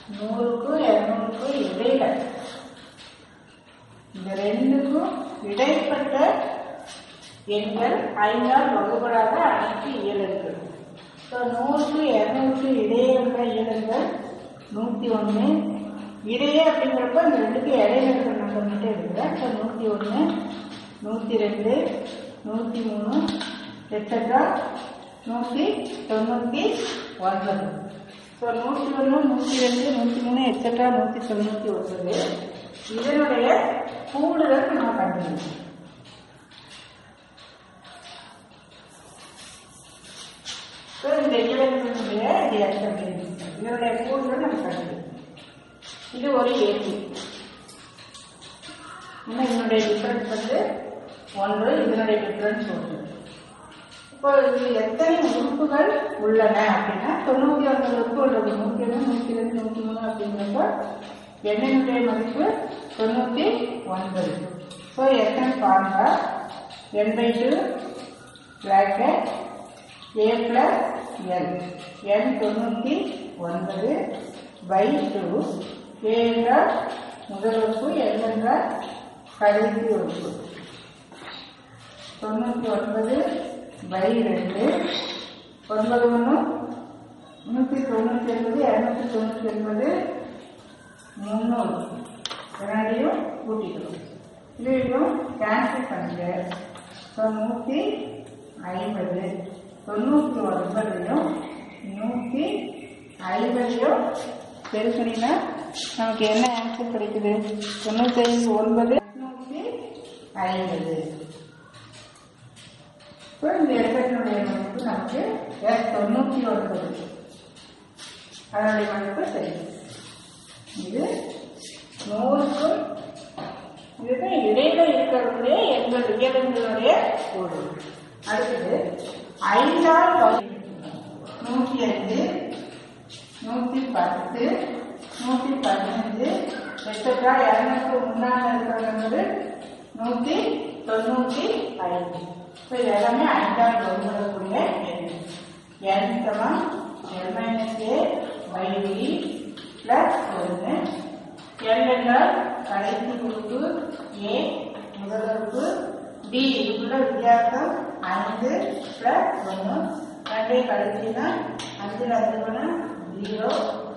நூறுக்கும் இரநூறுக்கும் இடையில இந்த ரெண்டுக்கும் இடைப்பட்ட எண்கள் ஐந்தால் வகுப்படாத அனைத்து இயலங்கள் ஸோ நூறுக்கு இரநூறுக்கு இடையே உள்ள இயலங்கள் நூற்றி ஒன்று இடையே அப்படிங்கிறப்ப இந்த ரெண்டுக்கு இடையில இருக்கிற நம்பர் மட்டும் எடுக்கிறேன் ஸோ நூற்றி ஒன்று நூற்றி ரெண்டு நூற்றி மூணு எட்ஸட்ரா நூற்றி தொண்ணூற்றி ஒன்பது ஸோ நூற்றி ஒன்று நூற்றி ரெண்டு நூற்றி மூணு எட்ஸட்ரா நூற்றி தொண்ணூற்றி ஒன்பது இதனுடைய கூடுதல் நம்ம கண்டுபிடிக்கணும் ஸோ இந்த இலக்கத்தினுடைய ரியாக்ஷன் இதனுடைய கூடுதல் நம்ம கண்டுபிடிக்கணும் இது ஒரு ஏசி இன்னும் இதனுடைய டிஃபரன்ஸ் வந்து ஒன்று இதனுடைய டிஃபரன்ஸ் ஒன்று இப்போ இது எத்தனை உறுப்புகள் உள்ளன அப்படின்னா தொண்ணூத்தி ஒன்பது உறுப்புகள் இருக்கு நூத்தி ஒன்று நூத்தி ரெண்டு நூத்தி மூணு அப்படிங்கிறப்ப எண்ணினுடைய மதிப்பு தொண்ணூத்தி ஒன்பது ஸோ எத்தனை பாருங்க N by two bracket A plus L N தொண்ணூத்தி ஒன்பது பை டூ ஏ என்றால் முதல் உறுப்பு எல் என்றால் கடைசி உறுப்பு தொண்ணூற்றி ஒன்பது பை ரெண்டு ஒன்பது ஒன்று நூற்றி தொண்ணூற்றி ஒன்பது இரநூத்தி தொண்ணூற்றி ஒன்பது முந்நூறு இரண்டையும் கூட்டிக்கணும் இதையும் கேன்சல் பண்ணுங்க ஸோ நூற்றி ஐம்பது தொண்ணூற்றி ஒன்பதையும் நூற்றி ஐம்பதையும் பெருக்கணினா நமக்கு என்ன ஆன்சர் கிடைக்குது தொண்ணூற்றி ஐந்து ஒன்பது நூற்றி ஐம்பது இப்போ இந்த எஃபெக்டினுடைய மதிப்பு நமக்கு எஸ் தொண்ணூற்றி ஒன்பது அதனுடைய மதிப்பு சரி இது நூறுக்கும் இதுக்கும் இடையில இருக்கிறதுடைய எங்கள் இயலங்களுடைய கூடு அடுத்தது ஐந்தால் வகை நூற்றி ஐந்து நூற்றி பத்து நூற்றி பதினஞ்சு எக்ஸட்ரா இரநூத்தி முன்னாள் இருக்கிறது நூற்றி தொண்ணூற்றி ஐந்து ஸோ இது எல்லாமே ஐந்தாம் வகுப்படக்கூடிய எண் என் சமம் L minus A by D plus ஒன்று எல் என்றால் கடைசி உறுப்பு ஏ முதல் உறுப்பு டி இதுக்குள்ள வித்தியாசம் ஐந்து பிளஸ் ஒன்று ரெண்டே கடைசினா அஞ்சில் அஞ்சு ஒன்று ஜீரோ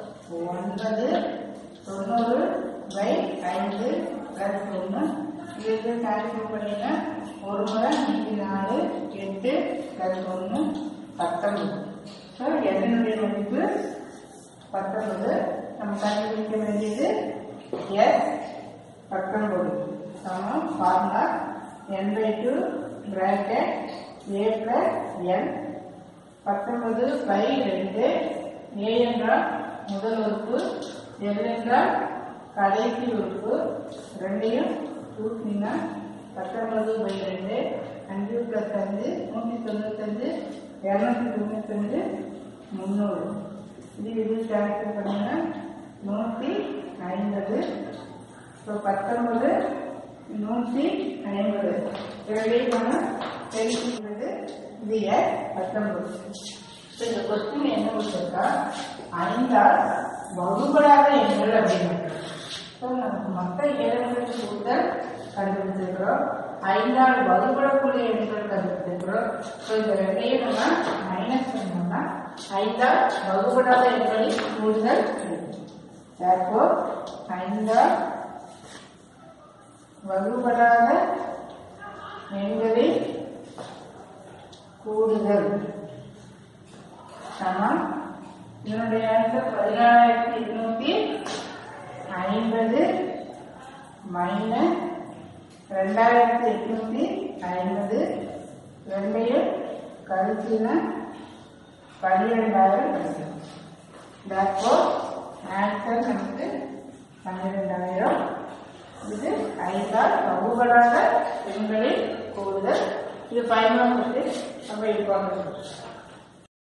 ஒன்பது தொண்ணூறு பை ஐந்து பிளஸ் ஒன்று இது கால்குலேட் பண்ணினா ஒரு முறை நூற்றி நாலு எட்டு பிளஸ் ஒன்று பத்தொன்பது ஸோ எதனுடைய மதிப்பு பத்தொன்பது நம்ம கண்டுபிடிக்க வேண்டியது எஸ் பத்தொன்பது சமம் formula N by two bracket A plus N பத்தொன்பது பை ரெண்டு ஏ என்றால் முதல் உறுப்பு எல் என்றால் கடைசி உறுப்பு ரெண்டையும் கூட்டினா பத்தொன்பது பை ரெண்டு அஞ்சு பிளஸ் அஞ்சு நூற்றி தொண்ணூத்தஞ்சு இரநூத்தி தொண்ணூத்தஞ்சு முந்நூறு இது இது கேன்சல் பண்ணுங்க நூற்றி ஐம்பது ஸோ பத்தொன்பது நூற்றி ஐம்பது இரண்டையும் பண்ண தெரிவிக்கிறது இது எஸ் பத்தொன்பது ஸோ இந்த கொஸ்டின் என்ன கொடுத்துருக்கா ஐந்தால் வகுப்படாத எண்கள் அப்படின்னு ஸோ நமக்கு மற்ற இயலங்களுக்கு கூட்டல் கண்டுபிடிச்சிருக்கிறோம் ஐந்தால் வகுப்படக்கூடிய எண்கள் கண்டுபிடிச்சிருக்கிறோம் ஸோ இந்த ரெண்டையும் நம்ம மைனஸ் பண்ணோம்னா ஐந்தால் வகுப்படாத எண்களின் கூடுதல் therefore ஐந்தால் வகுப்படாத எண்களின் கூடுதல் சமம் இதனுடைய ஆன்சர் பதினாலாயிரத்தி இருநூத்தி ஐம்பது மைனஸ் ரெண்டாயிரத்தி எட்நூத்தி ஐம்பது ரெண்டையும் கழிச்சுனா பன்னிரெண்டாயிரம் கிடைக்கும் தப்போ ஆன்சர் நமக்கு பன்னிரெண்டாயிரம் இது ஐந்தால் வகுப்படாத எண்களின் கூடுதல் இது பயனுள்ள நம்ம இது பார்க்கணும்